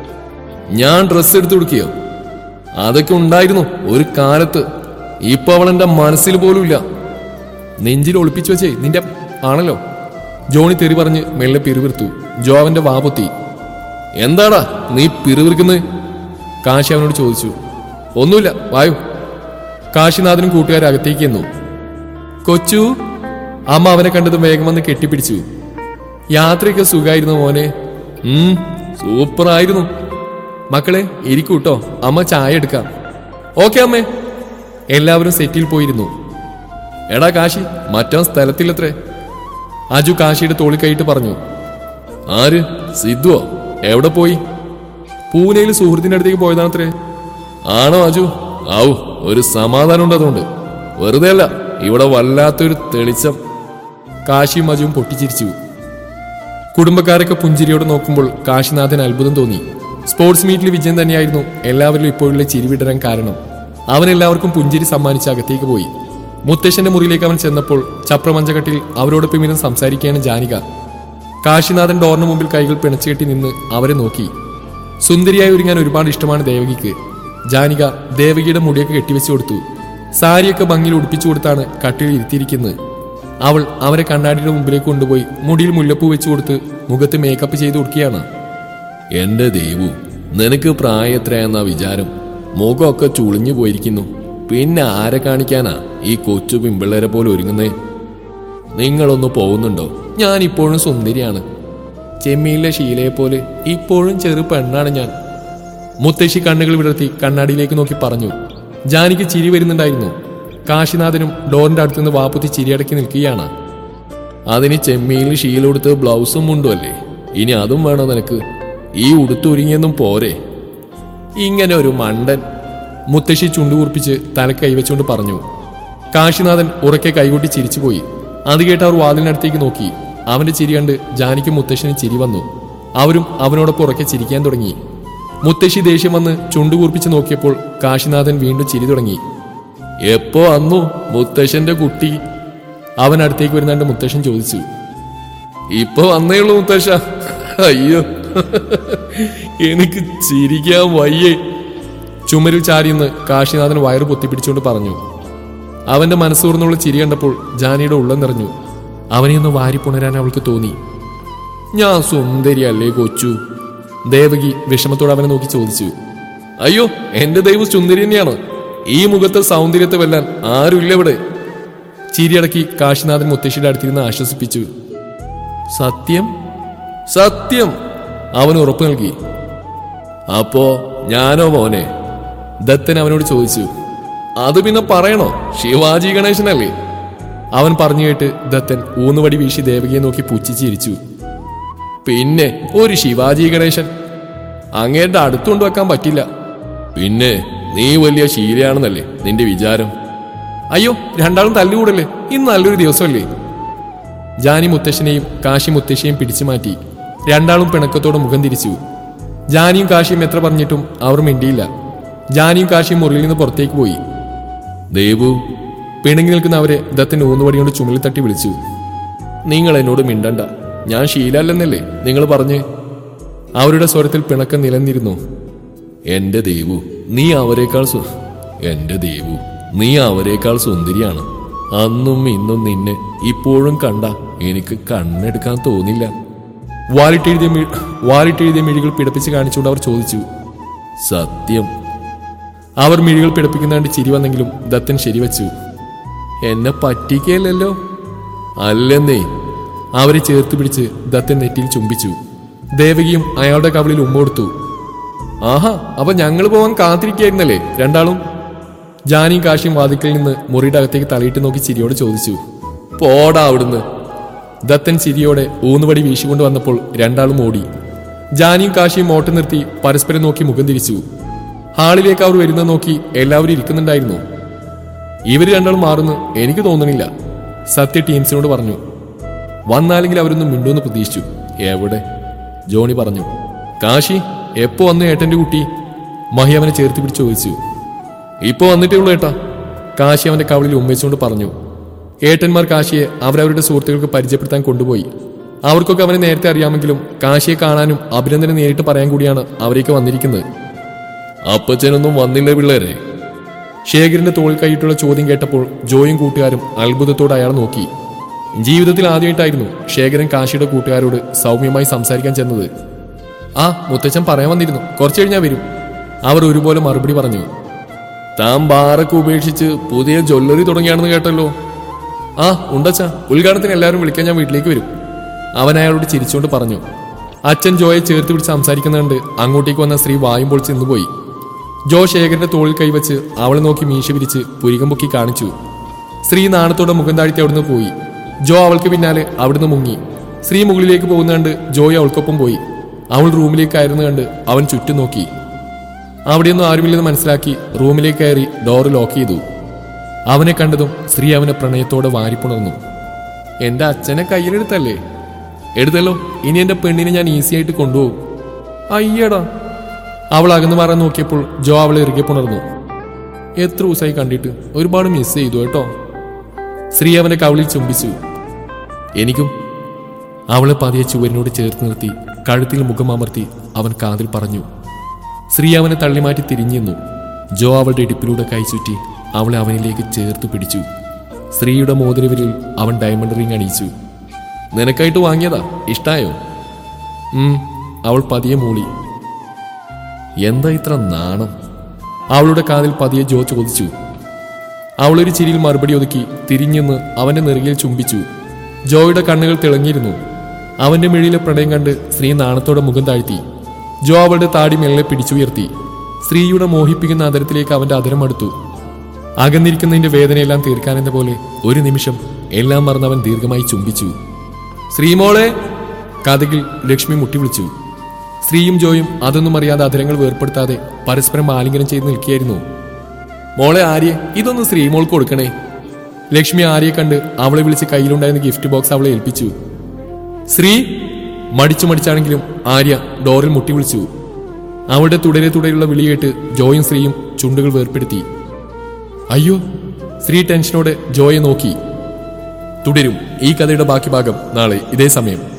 ഞാൻ ഡ്രസ്സ് എടുത്തു കൊടുക്കുകയോ അതൊക്കെ ഉണ്ടായിരുന്നു ഒരു കാലത്ത് ഇപ്പൊ അവൾ എന്റെ മനസ്സിൽ പോലും ഇല്ല നെഞ്ചിൽ ഒളിപ്പിച്ചു വെച്ചേ നിന്റെ ആണല്ലോ ജോണി തെറി പറഞ്ഞ് മെല്ലെ പിറുവിർത്തു ജോ അവന്റെ വാപൊത്തി എന്താടാ നീ പിറുവിറുക്കുന്നത് കാശി അവനോട് ചോദിച്ചു ഒന്നുമില്ല വായു കാശിനാഥനും കൂട്ടുകാരും അകത്തേക്ക് എന്നു കൊച്ചു അമ്മ അവനെ കണ്ടതും വേഗം വന്ന് കെട്ടിപ്പിടിച്ചു യാത്രയൊക്കെ സുഖമായിരുന്നു മോനെ ഉം സൂപ്പറായിരുന്നു മക്കളെ ഇരിക്കൂട്ടോ അമ്മ ചായ എടുക്കാം ഓക്കെ അമ്മേ എല്ലാവരും സെറ്റിൽ പോയിരുന്നു എടാ കാശി മറ്റോ സ്ഥലത്തില്ലത്രേ അജു കാശിയുടെ തോളിൽ കൈയിട്ട് പറഞ്ഞു ആര് സിദ്ധുവോ എവിടെ പോയി പൂനെയിൽ സുഹൃത്തിന്റെ അടുത്തേക്ക് പോയതാണത്രേ ആണോ അജു ആവു ഒരു സമാധാനം ഉണ്ട് അതുകൊണ്ട് വെറുതെ അല്ല ഇവിടെ വല്ലാത്തൊരു തെളിച്ചം കാശിയും അജുവും പൊട്ടിച്ചിരിച്ചു കുടുംബക്കാരൊക്കെ പുഞ്ചിരിയോടെ നോക്കുമ്പോൾ കാശിനാഥൻ അത്ഭുതം തോന്നി സ്പോർട്സ് മീറ്റിൽ വിജയം തന്നെയായിരുന്നു എല്ലാവരിലും ഇപ്പോഴുള്ള ചിരി വിടരാൻ കാരണം അവൻ എല്ലാവർക്കും പുഞ്ചിരി സമ്മാനിച്ച് അകത്തേക്ക് പോയി മുത്തശ്ശന്റെ മുറിയിലേക്ക് അവൻ ചെന്നപ്പോൾ ചപ്രമഞ്ചകട്ടിൽ അവരോടൊപ്പം ഇരുന്ന് സംസാരിക്കുകയാണ് ജാനിക കാശിനാഥൻ ഡോറിന് മുമ്പിൽ കൈകൾ പിണച്ചുകെട്ടി നിന്ന് അവരെ നോക്കി സുന്ദരിയായി ഒരുങ്ങാൻ ഒരുപാട് ഇഷ്ടമാണ് ദേവകിക്ക് ജാനിക ദേവകിയുടെ മുടിയൊക്കെ കെട്ടിവെച്ചു കൊടുത്തു സാരിയൊക്കെ ഭംഗിയിൽ ഉടുപ്പിച്ചു കൊടുത്താണ് കട്ടിൽ ഇരുത്തിയിരിക്കുന്നത് അവൾ അവരെ കണ്ണാടിയുടെ മുമ്പിലേക്ക് കൊണ്ടുപോയി മുടിയിൽ മുല്ലപ്പൂ വെച്ചു കൊടുത്ത് മുഖത്ത് മേക്കപ്പ് ചെയ്ത് കൊടുക്കുകയാണ് എന്റെ ദേവു നിനക്ക് പ്രായം എത്രയാന്നാ വിചാരം മുഖമൊക്കെ ചുളിഞ്ഞു പോയിരിക്കുന്നു പിന്നെ ആരെ കാണിക്കാനാ ഈ കൊച്ചു പിമ്പിള്ളേരെ പോലെ ഒരുങ്ങുന്നേ നിങ്ങളൊന്ന് പോകുന്നുണ്ടോ ഞാൻ ഇപ്പോഴും സുന്ദരിയാണ് ചെമ്മീനിലെ ഷീലയെ പോലെ ഇപ്പോഴും ചെറു പെണ്ണാണ് ഞാൻ മുത്തശ്ശി കണ്ണുകൾ വിടർത്തി കണ്ണാടിയിലേക്ക് നോക്കി പറഞ്ഞു ജാനിക്ക് ചിരി വരുന്നുണ്ടായിരുന്നു കാശിനാഥനും ഡോറിന്റെ അടുത്തുനിന്ന് വാപ്പുത്തി ചിരിയടക്കി നിൽക്കുകയാണ് അതിന് ചെമ്മീനിൽ ഷീല കൊടുത്ത് ബ്ലൗസും മുണ്ടുമല്ലേ ഇനി അതും വേണോ നിനക്ക് ഈ ഉടുത്തൊരുങ്ങിയൊന്നും പോരെ ഇങ്ങനെ ഒരു മണ്ടൻ മുത്തശ്ശി ചുണ്ടുകൂർപ്പിച്ച് തലക്ക് കൈവച്ചുകൊണ്ട് പറഞ്ഞു കാശിനാഥൻ ഉറക്കെ കൈകൊട്ടി ചിരിച്ചുപോയി അത് കേട്ട് അവർ വാതിലിനടുത്തേക്ക് നോക്കി അവന്റെ ചിരി കണ്ട് ജാനിക്കും മുത്തശ്ശിന് ചിരി വന്നു അവരും അവനോടൊപ്പം ഉറക്കെ ചിരിക്കാൻ തുടങ്ങി മുത്തശ്ശി ദേഷ്യം വന്ന് ചുണ്ടുകൂർപ്പിച്ച് നോക്കിയപ്പോൾ കാശിനാഥൻ വീണ്ടും ചിരി തുടങ്ങി എപ്പോ വന്നു മുത്തശ്ശന്റെ കുട്ടി അവൻ അടുത്തേക്ക് വരുന്നാണ്ട് മുത്തശ്ശൻ ചോദിച്ചു ഇപ്പൊ വന്നേ ഉള്ളൂ മുത്തശ്ശ അയ്യോ എനിക്ക് ചിരിക്കാൻ വയ്യേ ചുമരിൽ ചാരിയെന്ന് കാശിനാഥൻ വയറ് പൊത്തിപ്പിടിച്ചുകൊണ്ട് പറഞ്ഞു അവന്റെ മനസ്സൂർന്നുള്ള ചിരി കണ്ടപ്പോൾ ജാനിയുടെ ഉള്ളം നിറഞ്ഞു അവനെ ഒന്ന് വാരിപ്പുണരാൻ അവൾക്ക് തോന്നി ഞാൻ സുന്ദരിയല്ലേ കൊച്ചു ദേവകി വിഷമത്തോടെ അവനെ നോക്കി ചോദിച്ചു അയ്യോ എന്റെ ദൈവം സുന്ദരി തന്നെയാണ് ഈ മുഖത്തെ സൗന്ദര്യത്തെ വെല്ലാൻ ആരുമില്ല ഇവിടെ ചിരിയടക്കി കാശിനാഥൻ മുത്തശ്ശിയുടെ അടുത്തിരുന്ന് ആശ്വസിപ്പിച്ചു സത്യം സത്യം അവൻ ഉറപ്പു നൽകി അപ്പോ ഞാനോ മോനെ ദത്തൻ അവനോട് ചോദിച്ചു അത് പിന്നെ പറയണോ ശിവാജി ഗണേശനല്ലേ അവൻ പറഞ്ഞു കേട്ട് ദത്തൻ ഊന്നുവടി വീശി ദേവകിയെ നോക്കി പുച്ഛിച്ചിരിച്ചു പിന്നെ ഒരു ശിവാജി ഗണേശൻ അങ്ങേരുടെ അടുത്തുകൊണ്ട് വെക്കാൻ പറ്റില്ല പിന്നെ നീ വലിയ ശീലയാണെന്നല്ലേ നിന്റെ വിചാരം അയ്യോ രണ്ടാളും തല്ലുകൂടല്ലേ ഇന്ന് നല്ലൊരു ദിവസമല്ലേ ജാനി മുത്തശ്ശനെയും കാശി മുത്തശ്ശിയെയും പിടിച്ചു മാറ്റി രണ്ടാളും പിണക്കത്തോടെ മുഖം തിരിച്ചു ജാനിയും കാശിയും എത്ര പറഞ്ഞിട്ടും അവർ മിണ്ടിയില്ല ജാനിയും കാശിയും മുറിയിൽ നിന്ന് പുറത്തേക്ക് പോയി ദേവു പിണങ്ങി നിൽക്കുന്ന അവരെ ദത്തൻ ഊന്നുവടി കൊണ്ട് ചുമലിൽ തട്ടി വിളിച്ചു നിങ്ങൾ എന്നോട് മിണ്ടണ്ട ഞാൻ ശീലല്ലെന്നല്ലേ നിങ്ങൾ പറഞ്ഞ് അവരുടെ സ്വരത്തിൽ പിണക്കം നിലനിന്നിരുന്നു എന്റെ ദേവു നീ അവരെക്കാൾ സു എന്റെ ദേവു നീ അവരെക്കാൾ സുന്ദരിയാണ് അന്നും ഇന്നും നിന്നെ ഇപ്പോഴും കണ്ട എനിക്ക് കണ്ണെടുക്കാൻ തോന്നില്ല വാലിട്ടെഴുതിയ മി- വാലിട്ടെഴുതിയ മിഴികൾ പിടപ്പിച്ച് കാണിച്ചുകൊണ്ട് അവർ ചോദിച്ചു സത്യം അവർ മിഴികൾ പിടപ്പിക്കുന്ന കണ്ട് ചിരി വന്നെങ്കിലും ദത്തൻ ശരിവച്ചു എന്നെ പറ്റിക്കല്ലോ അല്ലെന്നേ അവരെ ചേർത്ത് പിടിച്ച് ദത്തൻ നെറ്റിയിൽ ചുംബിച്ചു ദേവകിയും അയാളുടെ കവിളിൽ ഉമ്മ കൊടുത്തു ആഹാ അപ്പൊ ഞങ്ങൾ പോവാൻ കാത്തിരിക്കായിരുന്നല്ലേ രണ്ടാളും ജാനിയും കാശിയും വാതിക്കൽ നിന്ന് മുറിയുടെ അകത്തേക്ക് തലയിട്ട് നോക്കി ചിരിയോട് ചോദിച്ചു പോടാ അവിടുന്ന് ദത്തൻ ചിരിയോടെ ഊന്നുവടി വീശിക്കൊണ്ട് വന്നപ്പോൾ രണ്ടാളും ഓടി ജാനിയും കാശിയും ഓട്ടം നിർത്തി പരസ്പരം നോക്കി മുഖം തിരിച്ചു ഹാളിലേക്ക് അവർ വരുന്നത് നോക്കി എല്ലാവരും ഇരിക്കുന്നുണ്ടായിരുന്നു ഇവർ രണ്ടാളും മാറുന്നു എനിക്ക് തോന്നണില്ല സത്യ ടീംസിനോട് പറഞ്ഞു വന്നാലെങ്കിൽ അവരൊന്നും മിണ്ടുമെന്ന് പ്രതീക്ഷിച്ചു എവിടെ ജോണി പറഞ്ഞു കാശി എപ്പോ വന്നു ഏട്ടന്റെ കുട്ടി മഹി അവനെ ചേർത്ത് പിടിച്ച് ചോദിച്ചു ഇപ്പൊ വന്നിട്ടേ ഉള്ളൂ ഏട്ടാ കാശി അവന്റെ കവളിൽ ഉമ്മയിച്ചുകൊണ്ട് പറഞ്ഞു ഏട്ടന്മാർ കാശിയെ അവരവരുടെ സുഹൃത്തുക്കൾക്ക് പരിചയപ്പെടുത്താൻ കൊണ്ടുപോയി അവർക്കൊക്കെ അവനെ നേരത്തെ അറിയാമെങ്കിലും കാശിയെ കാണാനും അഭിനന്ദനം നേരിട്ട് പറയാൻ കൂടിയാണ് അവരേക്ക് വന്നിരിക്കുന്നത് അപ്പച്ചനൊന്നും വന്നില്ല പിള്ളേരെ ശേഖരന്റെ തോളിൽ കൈയിട്ടുള്ള ചോദ്യം കേട്ടപ്പോൾ ജോയും കൂട്ടുകാരും അത്ഭുതത്തോടെ അയാൾ നോക്കി ജീവിതത്തിൽ ആദ്യമായിട്ടായിരുന്നു ശേഖരൻ കാശിയുടെ കൂട്ടുകാരോട് സൗമ്യമായി സംസാരിക്കാൻ ചെന്നത് ആ മുത്തച്ഛൻ പറയാൻ വന്നിരുന്നു കുറച്ചു കഴിഞ്ഞാൽ വരും അവർ ഒരുപോലെ മറുപടി പറഞ്ഞു താൻ ബാറൊക്കെ ഉപേക്ഷിച്ച് പുതിയ ജ്വല്ലറി തുടങ്ങിയാണെന്ന് കേട്ടല്ലോ ആ ഉണ്ടച്ച ഉദ്ഘാടനത്തിന് എല്ലാവരും വിളിക്കാൻ ഞാൻ വീട്ടിലേക്ക് വരും അവൻ അയാളോട് ചിരിച്ചുകൊണ്ട് പറഞ്ഞു അച്ഛൻ ജോയെ ചേർത്ത് പിടിച്ച് സംസാരിക്കുന്നുണ്ട് അങ്ങോട്ടേക്ക് വന്ന സ്ത്രീ വായും പൊളിച്ച് നിന്നുപോയി ജോ ശേഖരന്റെ തോളിൽ കൈവച്ച് അവളെ നോക്കി മീശ വിരിച്ച് പുരികം പൊക്കി കാണിച്ചു സ്ത്രീ നാണത്തോടെ മുഖം താഴ്ത്തി അവിടുന്ന് പോയി ജോ അവൾക്ക് പിന്നാലെ അവിടുന്ന് മുങ്ങി സ്ത്രീ മുകളിലേക്ക് പോകുന്ന കണ്ട് ജോയ് അവൾക്കൊപ്പം പോയി അവൾ റൂമിലേക്ക് കയറുന്ന കണ്ട് അവൻ ചുറ്റും നോക്കി അവിടെയൊന്നും ആരുമില്ലെന്ന് മനസ്സിലാക്കി റൂമിലേക്ക് കയറി ഡോർ ലോക്ക് ചെയ്തു അവനെ കണ്ടതും സ്ത്രീ അവനെ പ്രണയത്തോടെ വാരിപ്പുണർന്നു എന്റെ അച്ഛനെ കയ്യിലെടുത്തല്ലേ എടുത്തല്ലോ ഇനി എന്റെ പെണ്ണിനെ ഞാൻ ഈസി ആയിട്ട് കൊണ്ടുപോകും അയ്യടാ അവൾ അകന്നു മാറാൻ നോക്കിയപ്പോൾ ജോ അവളെ ഇറുകെ പുണർന്നു എത്ര ദിവസമായി കണ്ടിട്ട് ഒരുപാട് മിസ് ചെയ്തു കേട്ടോ സ്ത്രീ അവന്റെ കവിളിൽ ചുംബിച്ചു എനിക്കും അവളെ പതിയെ ചുവരിനോട് ചേർത്ത് നിർത്തി കഴുത്തിൽ മുഖമമർത്തി അവൻ കാതിൽ പറഞ്ഞു സ്ത്രീ അവനെ തള്ളിമാറ്റി തിരിഞ്ഞിരുന്നു ജോ അവളുടെ ഇടുപ്പിലൂടെ കൈ ചുറ്റി അവളെ അവനിലേക്ക് ചേർത്ത് പിടിച്ചു സ്ത്രീയുടെ മോതിരവിരിൽ അവൻ ഡയമണ്ട് റിംഗ് അണിയിച്ചു നിനക്കായിട്ട് വാങ്ങിയതാ ഇഷ്ടായോ ഉം അവൾ പതിയെ മൂളി എന്താ ഇത്ര നാണം അവളുടെ കാതിൽ പതിയെ ജോ ചോദിച്ചു അവളൊരു ചിരിയിൽ മറുപടി ഒതുക്കി തിരിഞ്ഞെന്ന് അവന്റെ നെറുകിൽ ചുംബിച്ചു ജോയുടെ കണ്ണുകൾ തിളങ്ങിയിരുന്നു അവന്റെ മിഴിയിലെ പ്രണയം കണ്ട് സ്ത്രീ നാണത്തോടെ മുഖം താഴ്ത്തി ജോ അവളുടെ താടി മെല്ലെ പിടിച്ചുയർത്തി സ്ത്രീയുടെ മോഹിപ്പിക്കുന്ന അതരത്തിലേക്ക് അവന്റെ അതരം അടുത്തു അകന്നിരിക്കുന്നതിന്റെ വേദനയെല്ലാം തീർക്കാനെന്ന പോലെ ഒരു നിമിഷം എല്ലാം മറന്നവൻ ദീർഘമായി ചുംബിച്ചു ശ്രീമോളെ കഥകിൽ ലക്ഷ്മി മുട്ടി വിളിച്ചു സ്ത്രീയും ജോയും അതൊന്നും അറിയാതെ അതരങ്ങൾ വേർപ്പെടുത്താതെ പരസ്പരം ആലിംഗനം ചെയ്ത് നിൽക്കുകയായിരുന്നു മോളെ ആര്യ ഇതൊന്ന് ശ്രീമോൾക്ക് കൊടുക്കണേ ലക്ഷ്മി ആര്യയെ കണ്ട് അവളെ വിളിച്ച് കയ്യിലുണ്ടായിരുന്ന ഗിഫ്റ്റ് ബോക്സ് അവളെ ഏൽപ്പിച്ചു ശ്രീ മടിച്ചു മടിച്ചാണെങ്കിലും ആര്യ ഡോറിൽ മുട്ടി വിളിച്ചു അവളുടെ തുടരെ തുടരെയുള്ള വിളി കേട്ട് ജോയും ശ്രീയും ചുണ്ടുകൾ വേർപ്പെടുത്തി അയ്യോ ശ്രീ ടെൻഷനോടെ ജോയെ നോക്കി തുടരും ഈ കഥയുടെ ബാക്കി ഭാഗം നാളെ ഇതേ സമയം